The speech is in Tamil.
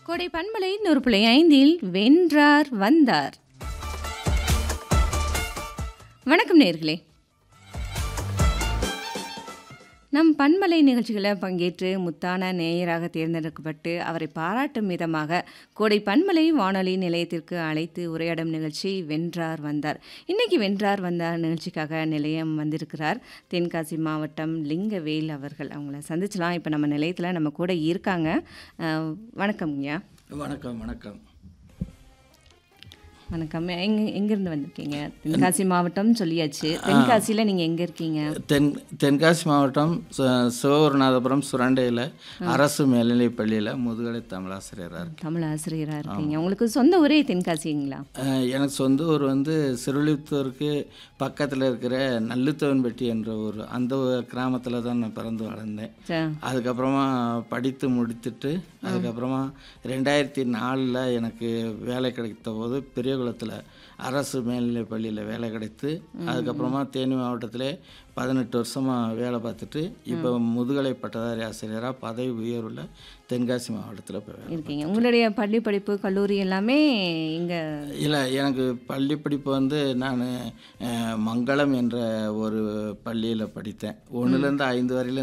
கோடை பண்பலை நூறு புள்ளி ஐந்தில் வென்றார் வந்தார் வணக்கம் நேர்களே நம் பண்பலை நிகழ்ச்சிகளை பங்கேற்று முத்தான நேயராக தேர்ந்தெடுக்கப்பட்டு அவரை பாராட்டும் விதமாக கோடை பண்பலை வானொலி நிலையத்திற்கு அழைத்து உரையாடும் நிகழ்ச்சி வென்றார் வந்தார் இன்னைக்கு வென்றார் வந்தார் நிகழ்ச்சிக்காக நிலையம் வந்திருக்கிறார் தென்காசி மாவட்டம் லிங்கவேல் அவர்கள் அவங்கள சந்திச்சலாம் இப்போ நம்ம நிலையத்தில் நம்ம கூட இருக்காங்க அஹ், வணக்கம்ங்கய்யா வணக்கம் வணக்கம் வணக்கம் எங்க எங்கேருந்து வந்திருக்கீங்க தென்காசி மாவட்டம் சொல்லியாச்சு தென்காசியில் நீங்கள் எங்கே இருக்கீங்க தென் தென்காசி மாவட்டம் ச- சிவகுருநாதபுரம் சுரண்டையில் அரசு மேல்நிலைப் பள்ளியில் முதுகலை தமிழாசிரியராக இருக்கேன் தமிழ் ஆசிரியராக இருக்கீங்க உங்களுக்கு சொந்த ஊரே தென்காசிங்களா அஹ் எனக்கு சொந்த ஊர் வந்து சிறுலித்தூருக்கு பக்கத்தில் இருக்கிற நல்லுத்தவன்பட்டி என்ற ஊர் அந்த கிராமத்தில் தான் நான் பிறந்து வளர்ந்தேன் ச- அதுக்கப்புறமா படித்து முடித்துட்டு அதுக்கப்புறமா ரெண்டாயிரத்தி நாலில் எனக்கு வேலை கிடைத்த போது பெரியகுளத்தில் அரசு மேல்நிலைப் பள்ளியில் வேலை கிடைத்து அதுக்கப்புறமா தேனி மாவட்டத்திலே பதினெட்டு வருஷமாக வேலை பார்த்துட்டு இப்போ முதுகலை பட்டதாரி ஆசிரியராக பதவி உயர்வுள்ள தென்காசி மாவட்டத்தில் இப்போ வேலை இருக்கீங்க உங்களுடைய பள்ளி படிப்பு கல்லூரி எல்லாமே இங்கே இல்லை எனக்கு பள்ளி படிப்பு வந்து நான் மங்களம் என்ற ஒரு பள்ளியில் படித்தேன் ஒன்றுலேருந்து ஐந்து வரையிலும்